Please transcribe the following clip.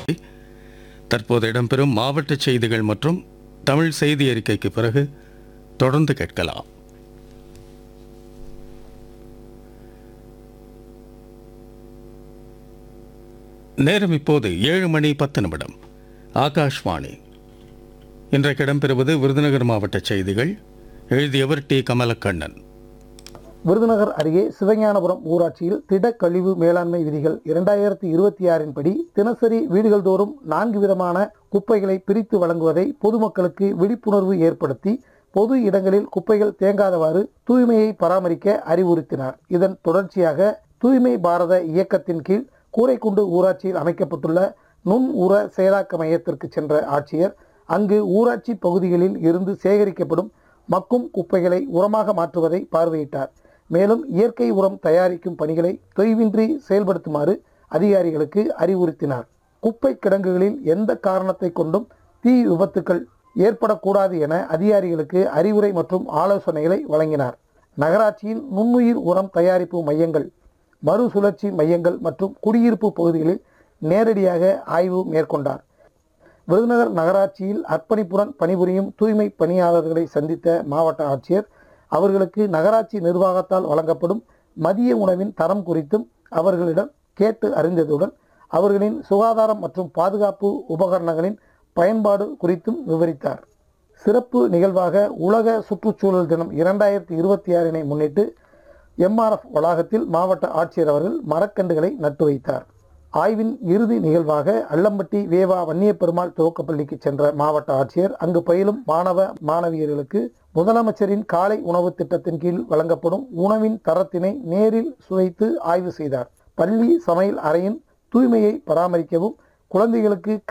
தற்போது இடம்பெறும் மாவட்ட செய்திகள் மற்றும் தமிழ் செய்தி அறிக்கைக்கு பிறகு தொடர்ந்து கேட்கலாம் நேரம் இப்போது ஏழு மணி பத்து நிமிடம் ஆகாஷ்வாணி இன்றைக்கு இடம்பெறுவது விருதுநகர் மாவட்ட செய்திகள் எழுதியவர் டி கமலக்கண்ணன் விருதுநகர் அருகே சிவஞானபுரம் ஊராட்சியில் திடக்கழிவு மேலாண்மை விதிகள் இரண்டாயிரத்தி இருபத்தி ஆறின் படி தினசரி வீடுகள் தோறும் நான்கு விதமான குப்பைகளை பிரித்து வழங்குவதை பொதுமக்களுக்கு விழிப்புணர்வு ஏற்படுத்தி பொது இடங்களில் குப்பைகள் தேங்காதவாறு தூய்மையை பராமரிக்க அறிவுறுத்தினார் இதன் தொடர்ச்சியாக தூய்மை பாரத இயக்கத்தின் கீழ் கூரைக்குண்டு ஊராட்சியில் அமைக்கப்பட்டுள்ள நுண் உர செயலாக்க மையத்திற்கு சென்ற ஆட்சியர் அங்கு ஊராட்சி பகுதிகளில் இருந்து சேகரிக்கப்படும் மக்கும் குப்பைகளை உரமாக மாற்றுவதை பார்வையிட்டார் மேலும் இயற்கை உரம் தயாரிக்கும் பணிகளை தொய்வின்றி செயல்படுத்துமாறு அதிகாரிகளுக்கு அறிவுறுத்தினார் குப்பை கிடங்குகளில் எந்த காரணத்தை கொண்டும் தீ விபத்துக்கள் ஏற்படக்கூடாது என அதிகாரிகளுக்கு அறிவுரை மற்றும் ஆலோசனைகளை வழங்கினார் நகராட்சியின் நுண்ணுயிர் உரம் தயாரிப்பு மையங்கள் மறுசுழற்சி மையங்கள் மற்றும் குடியிருப்பு பகுதிகளில் நேரடியாக ஆய்வு மேற்கொண்டார் விருதுநகர் நகராட்சியில் அர்ப்பணிப்புடன் பணிபுரியும் தூய்மை பணியாளர்களை சந்தித்த மாவட்ட ஆட்சியர் அவர்களுக்கு நகராட்சி நிர்வாகத்தால் வழங்கப்படும் மதிய உணவின் தரம் குறித்தும் அவர்களிடம் கேட்டு அறிந்ததுடன் அவர்களின் சுகாதாரம் மற்றும் பாதுகாப்பு உபகரணங்களின் பயன்பாடு குறித்தும் விவரித்தார் சிறப்பு நிகழ்வாக உலக சுற்றுச்சூழல் தினம் இரண்டாயிரத்தி இருபத்தி ஆறினை முன்னிட்டு எம்ஆர்எஃப் வளாகத்தில் மாவட்ட ஆட்சியர் அவர்கள் மரக்கன்றுகளை நட்டு வைத்தார் ஆய்வின் இறுதி நிகழ்வாக அல்லம்பட்டி வேவா வன்னியப்பெருமாள் துவக்கப்பள்ளிக்கு சென்ற மாவட்ட ஆட்சியர் அங்கு பயிலும் மாணவ மாணவியர்களுக்கு முதலமைச்சரின் காலை உணவு திட்டத்தின் கீழ் வழங்கப்படும் உணவின் தரத்தினை நேரில் சுவைத்து ஆய்வு செய்தார் பள்ளி சமையல் அறையின் தூய்மையை பராமரிக்கவும் குழந்தைகளுக்கு